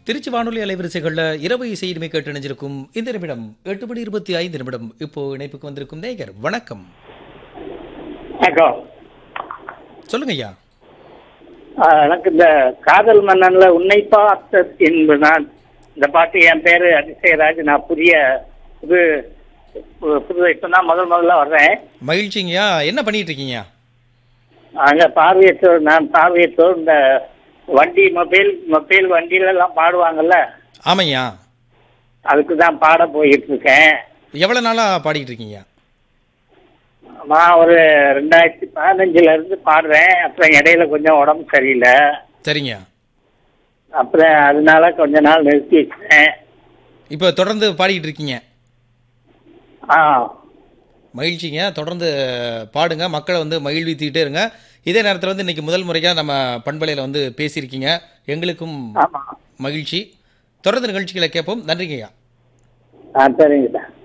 திருச்சி வானொலி அலைவரிசைகளில் இரவு இசை இனிமை கேட்டு இணைஞ்சிருக்கும் இந்த நிமிடம் எட்டு மணி இருபத்தி ஐந்து நிமிடம் இப்போ இணைப்புக்கு வந்திருக்கும் நேயர் வணக்கம் வணக்கம் சொல்லுங்க ஐயா ஆ, எனக்கு இந்த காதல் மன்னன்ல உன்னை பார்த்த என்பது நான் இந்த பாட்டு என் பேரு அதிசயராஜ் நான் புதிய புது பு- புது இப்பதான் முதல் முதல்ல வர்றேன் மகிழ்ச்சிங்கய்யா என்ன பண்ணிட்டு இருக்கீங்க அங்க பார்வையற்றோர் நான் பார்வையற்றோர் இந்த வண்டி மொபைல் மொபைல் வண்டியில எல்லாம் பாடுவாங்கல்ல ஆமையா அதுக்கு தான் பாட போயிட்டு இருக்கேன் எவ்வளவு நாளா பாடிட்டு இருக்கீங்க நான் ஒரு ரெண்டாயிரத்தி பதினஞ்சுல இருந்து பாடுறேன் அப்புறம் இடையில கொஞ்சம் உடம்பு சரியில்லை சரிங்க அப்புறம் அதனால கொஞ்ச நாள் நிறுத்தி வச்சேன் இப்போ தொடர்ந்து பாடிட்டு இருக்கீங்க ஆ மகிழ்ச்சிங்க தொடர்ந்து பாடுங்க மக்களை வந்து மகிழ்வித்துக்கிட்டே இருங்க இதே நேரத்தில் வந்து இன்னைக்கு முதல் முறையாக நம்ம பண்பலையில் வந்து பேசியிருக்கீங்க எங்களுக்கும் ஆமா மகிழ்ச்சி தொடர்ந்து நிகழ்ச்சிகளை கேட்போம் நன்றிங்கய்யா ஆ சரிங்க சார்